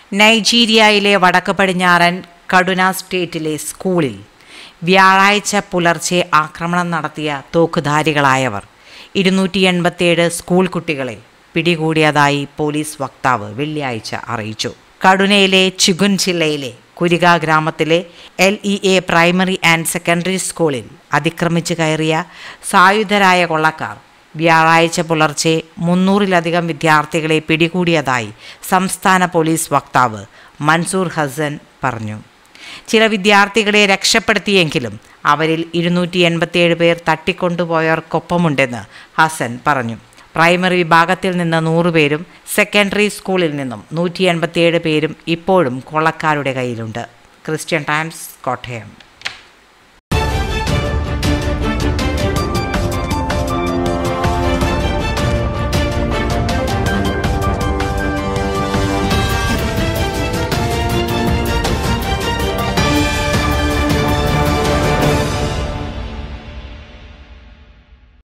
നൈജീരിയയിലെ വടക്ക് പടിഞ്ഞാറൻ കഡുന സ്റ്റേറ്റിലെ സ്കൂളിൽ വ്യാഴാഴ്ച പുലർച്ചെ ആക്രമണം നടത്തിയ തോക്കുധാരികളായവർ ഇരുന്നൂറ്റി എൺപത്തിയേഴ് സ്കൂൾ കുട്ടികളെ പിടികൂടിയതായി പോലീസ് വക്താവ് വെള്ളിയാഴ്ച അറിയിച്ചു കഡുനയിലെ ചിഗുൻ ജില്ലയിലെ കുരിക ഗ്രാമത്തിലെ L E A primary and secondary സ്കൂളിൽ അതിക്രമിച്ച് കയറിയ സായുധരായ കൊള്ളക്കാർ വ്യാഴാഴ്ച പുലർച്ചെ മുന്നൂറിലധികം വിദ്യാർത്ഥികളെ പിടികൂടിയതായി സംസ്ഥാന പോലീസ് വക്താവ് മൻസൂർ ഹസൻ പറഞ്ഞു ചില വിദ്യാർത്ഥികളെ രക്ഷപ്പെടുത്തിയെങ്കിലും അവരിൽ ഇരുന്നൂറ്റി എൺപത്തിയേഴ് പേർ തട്ടിക്കൊണ്ടുപോയവർക്കൊപ്പമുണ്ടെന്ന് ഹസൻ പറഞ്ഞു പ്രൈമറി വിഭാഗത്തിൽ നിന്ന് നൂറ് പേരും സെക്കൻഡറി സ്കൂളിൽ നിന്നും നൂറ്റി എൺപത്തിയേഴ് പേരും ഇപ്പോഴും കൊള്ളക്കാരുടെ കയ്യിലുണ്ട് ക്രിസ്ത്യൻ ടൈംസ് കോട്ടയം